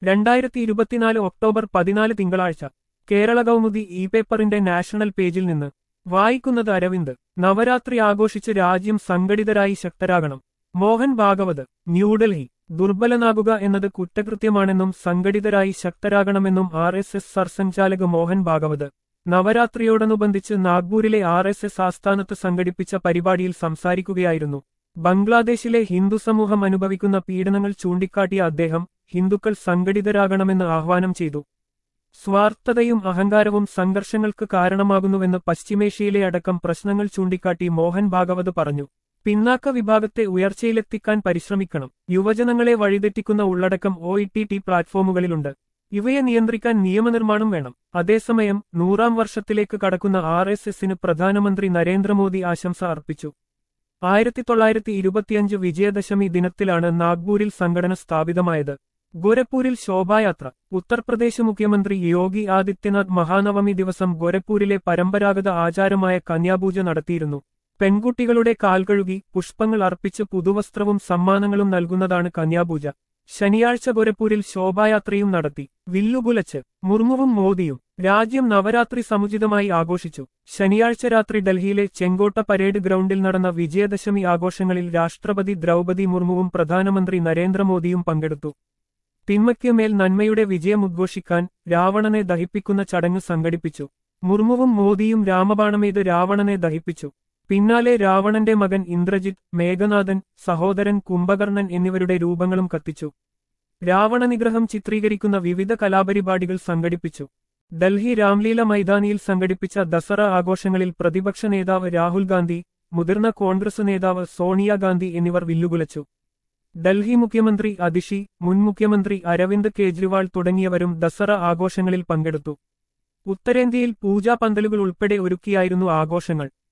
രണ്ടായിരത്തി ഇരുപത്തിനാല് ഒക്ടോബർ പതിനാല് തിങ്കളാഴ്ച കേരള കൗമുദി ഇ പേപ്പറിന്റെ നാഷണൽ പേജിൽ നിന്ന് വായിക്കുന്നത് അരവിന്ദ് നവരാത്രി ആഘോഷിച്ച് രാജ്യം സംഘടിതരായി ശക്തരാകണം മോഹൻ ഭാഗവത് ന്യൂഡൽഹി ദുർബലനാകുക എന്നത് കുറ്റകൃത്യമാണെന്നും സംഘടിതരായി ശക്തരാകണമെന്നും R S S sarsanghchalak Mohan Bhagwat നവരാത്രിയോടനുബന്ധിച്ച് നാഗ്പൂരിലെ ആർ എസ് എസ് ആസ്ഥാനത്ത് സംഘടിപ്പിച്ച പരിപാടിയിൽ സംസാരിക്കുകയായിരുന്നു ബംഗ്ലാദേശിലെ ഹിന്ദു സമൂഹം അനുഭവിക്കുന്ന പീഡനങ്ങൾ ചൂണ്ടിക്കാട്ടിയ അദ്ദേഹം ഹിന്ദുക്കൾ സംഘടിതരാകണമെന്ന് ആഹ്വാനം ചെയ്തു സ്വാർത്ഥതയും അഹങ്കാരവും സംഘർഷങ്ങൾക്ക് കാരണമാകുന്നുവെന്ന് പശ്ചിമേഷ്യയിലെ അടക്കം പ്രശ്നങ്ങൾ ചൂണ്ടിക്കാട്ടി മോഹൻ ഭാഗവത് പറഞ്ഞു പിന്നാക്ക വിഭാഗത്തെ ഉയർച്ചയിലെത്തിക്കാൻ പരിശ്രമിക്കണം യുവജനങ്ങളെ വഴിതെറ്റിക്കുന്ന ഉള്ളടക്കം ഒ ഇ ടി ടി പ്ലാറ്റ്ഫോമുകളിലുണ്ട് ഇവയെ നിയന്ത്രിക്കാൻ നിയമനിർമ്മാണം വേണം അതേസമയം നൂറാം വർഷത്തിലേക്ക് കടക്കുന്ന ആർ എസ് എസിന് പ്രധാനമന്ത്രി നരേന്ദ്രമോദി ആശംസ അർപ്പിച്ചു ആയിരത്തി തൊള്ളായിരത്തി ഇരുപത്തിയഞ്ച് വിജയദശമി ദിനത്തിലാണ് നാഗ്പൂരിൽ സംഘടന സ്ഥാപിതമായത് ഗോരഖ്പൂരിൽ ശോഭായാത്ര ഉത്തർപ്രദേശ് മുഖ്യമന്ത്രി യോഗി ആദിത്യനാഥ് മഹാനവമി ദിവസം ഗോരഖ്പൂരിലെ പരമ്പരാഗത ആചാരമായ കന്യാപൂജ നടത്തിയിരുന്നു പെൺകുട്ടികളുടെ കാൽകഴുകി പുഷ്പങ്ങൾ അർപ്പിച്ച് പുതുവസ്ത്രവും സമ്മാനങ്ങളും നൽകുന്നതാണ് കന്യാപൂജ ശനിയാഴ്ച ഗോരഖ്പൂരിൽ ശോഭായാത്രയും നടത്തി വില്ലുകുലച്ച് മുർമുവും മോദിയും രാജ്യം നവരാത്രി സമുചിതമായി ആഘോഷിച്ചു ശനിയാഴ്ച രാത്രി ഡൽഹിയിലെ ചെങ്കോട്ട പരേഡ് ഗ്രൗണ്ടിൽ നടന്ന വിജയദശമി ആഘോഷങ്ങളിൽ രാഷ്ട്രപതി ദ്രൗപതി മുർമുവും പ്രധാനമന്ത്രി നരേന്ദ്രമോദിയും പങ്കെടുത്തു തിന്മയ്ക്ക് മേൽ നന്മയുടെ വിജയം ഉദ്ഘോഷിക്കാൻ രാവണനെ ദഹിപ്പിക്കുന്ന ചടങ്ങ് സംഘടിപ്പിച്ചു മുർമുവും മോദിയും രാമബാണമെയ്ത് രാവണനെ ദഹിപ്പിച്ചു പിന്നാലെ രാവണന്റെ മകൻ ഇന്ദ്രജിത്ത് മേഘനാഥൻ സഹോദരൻ കുംഭകർണൻ എന്നിവരുടെ രൂപങ്ങളും കത്തിച്ചു രാവണനിഗ്രഹം ചിത്രീകരിക്കുന്ന വിവിധ കലാപരിപാടികൾ സംഘടിപ്പിച്ചു ഡൽഹി രാംലീല മൈതാനിയിൽ സംഘടിപ്പിച്ച ദസറ ആഘോഷങ്ങളിൽ പ്രതിപക്ഷ നേതാവ് രാഹുൽ ഗാന്ധി മുതിർന്ന കോൺഗ്രസ് നേതാവ് സോണിയാഗാന്ധി എന്നിവർ വില്ലുകുലച്ചു ഡൽഹി മുഖ്യമന്ത്രി അതിഷി മുൻ മുഖ്യമന്ത്രി അരവിന്ദ് കെജ്രിവാൾ തുടങ്ങിയവരും ദസറ ആഘോഷങ്ങളിൽ പങ്കെടുത്തു ഉത്തരേന്ത്യയിൽ പൂജാ പന്തലുകൾ ഉൾപ്പെടെ ഒരുക്കിയായിരുന്നു ആഘോഷങ്ങൾ